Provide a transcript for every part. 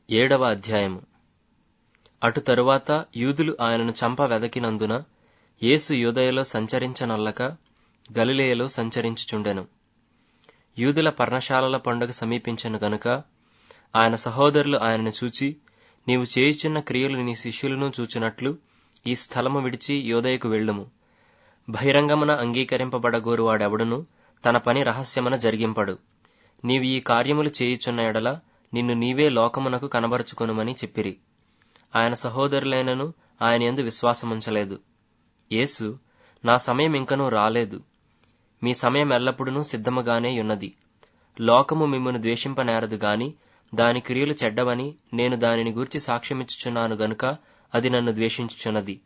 ఏడవ అధ్యాయము అటు తరువాత యూదులు ఆయనను చంప వెదకినందున యేసు యూదయలో సంచరించనొల్లక గలిలయలో సంచరించుచుండెను యూదుల పర్ణశాలల పండుగ సమీపించెను గనుక ఆయన సహోదరులు ఆయనను చూచి నీవు చేయుచున్న క్రియలు నీ శిష్యులను చూచునట్లు ఈ స్థలము విడిచి యోదయకు వెళ్ళుము బహిరంగమున అంగీకరింపబడగోరు వాడెవడును తన పని రహస్యమున జరిగింపడు నీవు ఈ కార్యములు చేయుచున్న ఎడల నిన్ను నీవే లోకమునకు కనబరుచుకొనుమని చెప్పిరి ఆయన సహోదరులైనను ఆయన యందు విశ్వాసముంచలేదు యేసు నా సమయం ఇంకనూ రాలేదు మీ సమయం ఎల్లప్పుడూ సిద్ధముగానే యున్నది లోకము మిమ్మును ద్వేషింపనేరదు గాని దాని క్రియలు చెడ్డవని నేను దానిని గూర్చి సాక్ష్యమిచ్చుచున్నాను గనుక అది నన్ను ద్వేషించుచున్నది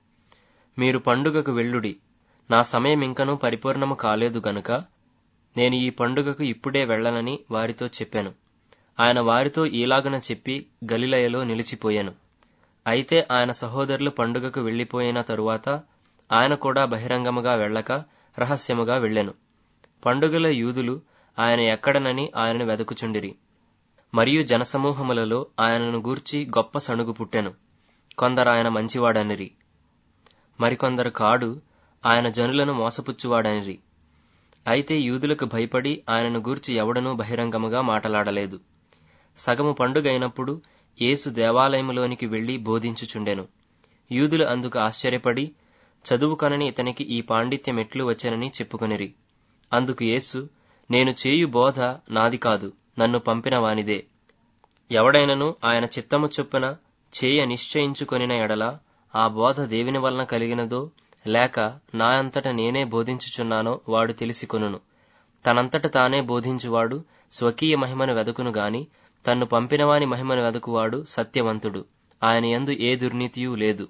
మీరు పండుగకు వెళ్ళుడి నా సమయం ఇంకనూ పరిపూర్ణము కాలేదు గనుక నేను ఈ పండుగకు ఇప్పుడే వెళ్ళనని వారితో చెప్పాను ఆయన వారితో ఈలాగన చెప్పి గలిలయలో నిలిచిపోయాను అయితే ఆయన సహోదరులు పండుగకు వెళ్లిపోయిన తరువాత ఆయన కూడా బహిరంగముగా వెళ్ళక రహస్యముగా వెళ్ళెను పండుగల యూదులు ఆయన ఎక్కడనని ఆయనను వెదకుచుండిరి మరియు జనసమూహములలో ఆయనను గూర్చి గొప్ప సణుగు పుట్టెను కొందరు ఆయన మంచివాడనిరి మరికొందరు కాడు ఆయన జనులను మోసపుచ్చువాడనిరి అయితే యూదులకు భయపడి ఆయనను గూర్చి ఎవడనూ బహిరంగముగా మాటలాడలేదు సగము పండుగైనప్పుడు యేసు దేవాలయములోనికి వెళ్లి బోధించుచుండెను యూదులు అందుకు ఆశ్చర్యపడి చదువు కనని ఇతనికి ఈ పాండిత్యం ఎట్లు వచ్చనని చెప్పుకొనిరి అందుకు యేసు నేను చేయు బోధ నాది కాదు నన్ను పంపిన వానిదే ఎవడైనను ఆయన చిత్తము చొప్పున చేయ నిశ్చయించుకొనిన ఎడల ఆ బోధ దేవుని వలన కలిగినదో లేక నా అంతట నేనే బోధించుచున్నానో వాడు తెలిసి కొనును తనంతట తానే బోధించువాడు స్వకీయ మహిమను వెదకును గాని తన్ను పంపినవాని మహిమను వెదకువాడు సత్యవంతుడు ఆయన యందు ఏ దుర్నీతియూ లేదు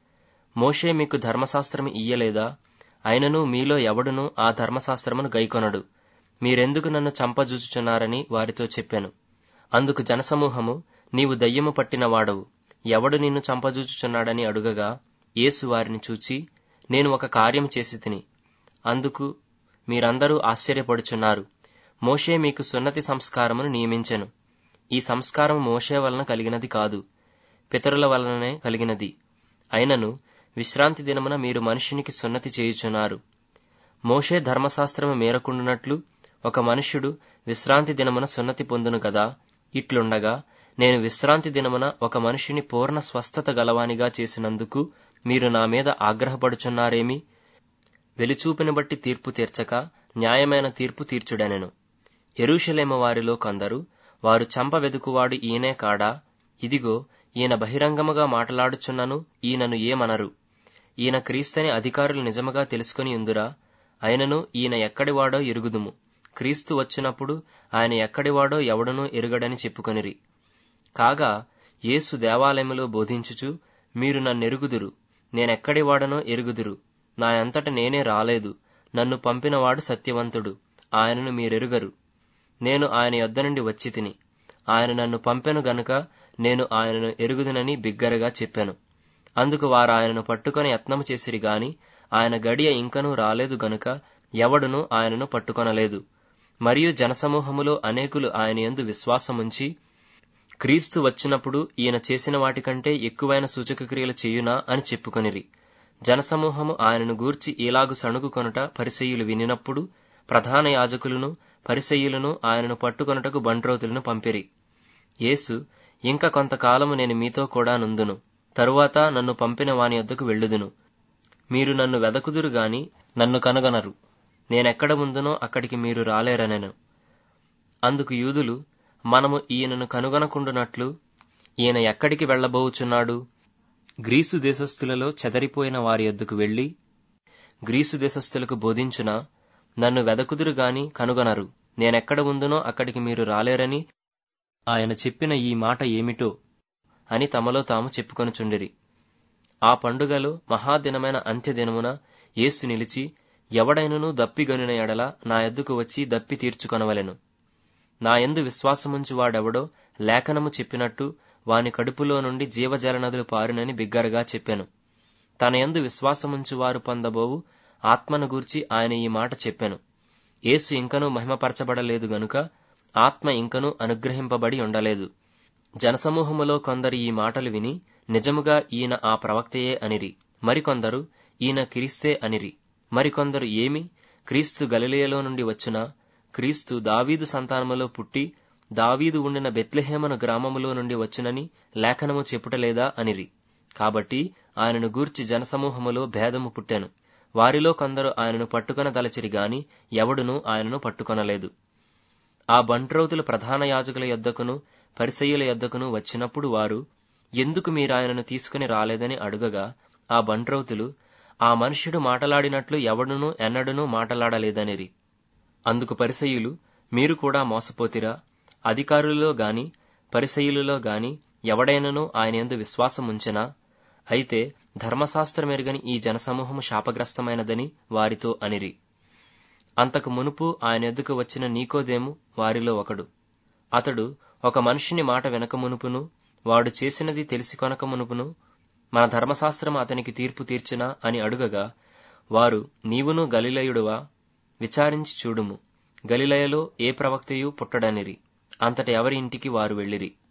మోషే మీకు ధర్మశాస్త్రము ఇయ్యలేదా అయినను మీలో ఎవడును ఆ ధర్మశాస్త్రమును గైకొనడు మీరెందుకు నన్ను చంపజూచుచున్నారని వారితో చెప్పాను అందుకు జనసమూహము నీవు దయ్యము పట్టిన వాడవు ఎవడు నిన్ను చంపజూచుచున్నాడని అడుగగా యేసు వారిని చూచి నేను ఒక కార్యం చేసి తిని అందుకు మీరందరూ ఆశ్చర్యపడుచున్నారు మోషే మీకు సున్నతి సంస్కారమును నియమించెను ఈ సంస్కారం మోషే వలన కలిగినది కాదు పితరుల వలననే కలిగినది అయినను విశ్రాంతి దినమున మీరు మనుషునికి సున్నతి చేయుచున్నారు మోషే ధర్మశాస్త్రము మేరకుండునట్లు ఒక మనుష్యుడు విశ్రాంతి దినమున సున్నతి పొందును కదా ఇట్లుండగా నేను విశ్రాంతి దినమున ఒక మనిషిని పూర్ణ స్వస్థత గలవానిగా చేసినందుకు మీరు నా మీద ఆగ్రహపడుచున్నారేమి వెలిచూపిని బట్టి తీర్పు తీర్చక న్యాయమైన తీర్పు తీర్చుడనెను ఎరుషలేమ వారిలో కొందరు వారు చంప వెదుకువాడు ఈయనే కాడా ఇదిగో ఈయన బహిరంగముగా మాట్లాడుచున్నను ఈయనను ఏమనరు ఈయన క్రీస్తని అధికారులు నిజముగా తెలుసుకుని ఉందురా అయినను ఈయన ఎక్కడివాడో ఎరుగుదుము క్రీస్తు వచ్చినప్పుడు ఆయన ఎక్కడివాడో ఎవడనూ ఎరుగడని చెప్పుకొనిరి కాగా యేసు దేవాలయములో బోధించుచు మీరు నన్నెరుగుదురు నేనెక్కడివాడనో ఎరుగుదురు నా అంతట నేనే రాలేదు నన్ను పంపినవాడు సత్యవంతుడు ఆయనను మీరెరుగరు నేను ఆయన యొద్ద నుండి వచ్చి తిని ఆయన నన్ను పంపెను గనుక నేను ఆయనను ఎరుగుదునని బిగ్గరగా చెప్పాను అందుకు వారు ఆయనను పట్టుకొని యత్నము చేసిరి గాని ఆయన గడియ ఇంకనూ రాలేదు గనుక ఎవడును ఆయనను పట్టుకొనలేదు మరియు జనసమూహములో అనేకులు ఆయన యందు విశ్వాసముంచి క్రీస్తు వచ్చినప్పుడు ఈయన చేసిన వాటికంటే ఎక్కువైన సూచక క్రియలు చేయునా అని చెప్పుకొనిరి జనసమూహము ఆయనను గూర్చి ఇలాగు సణుగు కొనుట పరిసయ్యులు వినినప్పుడు ప్రధాన యాజకులను పరిసయ్యులను ఆయనను పట్టుకొనుటకు బంట్రోతులను పంపిరి యేసు ఇంకా కొంతకాలము నేను మీతో కూడా నుందును తరువాత నన్ను పంపిన వాని వద్దకు వెళ్ళుదును మీరు నన్ను వెదకుదురు గాని నన్ను కనుగొనరు నేనెక్కడ ఉందునో అక్కడికి మీరు రాలేరనెను అందుకు యూదులు మనము ఈయనను కనుగొనకుండునట్లు ఈయన ఎక్కడికి వెళ్లబోచున్నాడు గ్రీసు దేశస్థులలో చెదరిపోయిన వారి యొద్దకు వెళ్లి గ్రీసు దేశస్థులకు బోధించున నన్ను వెదకుదురు గాని కనుగొనరు నేనెక్కడ ఉందునో అక్కడికి మీరు రాలేరని ఆయన చెప్పిన ఈ మాట ఏమిటో అని తమలో తాము చెప్పుకొనుచుండిరి ఆ పండుగలో మహాదినమైన అంత్యదినమున యేసు నిలిచి ఎవడైనను దప్పిగొనిన ఎడల నా ఎద్దుకు వచ్చి దప్పి తీర్చుకొనవలెను నా ఎందు విశ్వాసముంచి వాడెవడో లేఖనము చెప్పినట్టు వాని కడుపులో నుండి జీవజల నదులు పారునని బిగ్గరగా చెప్పాను తన ఎందు విశ్వాసముంచి వారు పొందబోవు ఆత్మను గూర్చి ఆయన ఈ మాట చెప్పాను యేసు ఇంకనూ మహిమపరచబడలేదు గనుక ఆత్మ ఇంకనూ అనుగ్రహింపబడి ఉండలేదు జనసమూహములో కొందరు ఈ మాటలు విని నిజముగా ఈయన ఆ ప్రవక్తయే అనిరి మరికొందరు ఈయన క్రీస్తే అనిరి మరికొందరు ఏమి క్రీస్తు గలిలయలో నుండి వచ్చునా క్రీస్తు దావీదు సంతానములో పుట్టి దావీదు ఉండిన బెత్లెహేమను గ్రామములో నుండి వచ్చునని లేఖనము చెప్పుటలేదా అనిరి కాబట్టి ఆయనను గూర్చి జనసమూహములో భేదము పుట్టెను వారిలో కొందరు ఆయనను పట్టుకొన దలచిరి గాని ఎవడునూ ఆయనను పట్టుకొనలేదు ఆ బంట్రౌతులు ప్రధాన యాజకుల యొద్దకును పరిసయ్యుల యొద్దకును వచ్చినప్పుడు వారు ఎందుకు మీరాయనను తీసుకుని రాలేదని అడుగగా ఆ బంట్రౌతులు ఆ మనుష్యుడు మాటలాడినట్లు ఎవడునూ ఎన్నడూనూ మాటలాడలేదనిరి అందుకు పరిసయ్యులు మీరు కూడా మోసపోతిరా అధికారులలో గాని పరిసయ్యులలో గాని ఎవడైనను ఆయన ఎందు విశ్వాసముంచెనా అయితే ధర్మశాస్త్రమెరుగని ఈ జనసమూహము శాపగ్రస్తమైనదని వారితో అనిరి అంతకు మునుపు ఆయన ఎద్దుకు వచ్చిన నీకోదేము వారిలో ఒకడు అతడు ఒక మనిషిని మాట వెనక మునుపును వాడు చేసినది తెలిసి కొనక మునుపును మన ధర్మశాస్త్రం అతనికి తీర్పు తీర్చునా అని అడుగగా వారు నీవును గలిలయుడువా విచారించి చూడుము గలిలయలో ఏ ప్రవక్తయు పుట్టడనిరి అంతట ఎవరి ఇంటికి వారు వెళ్ళిరి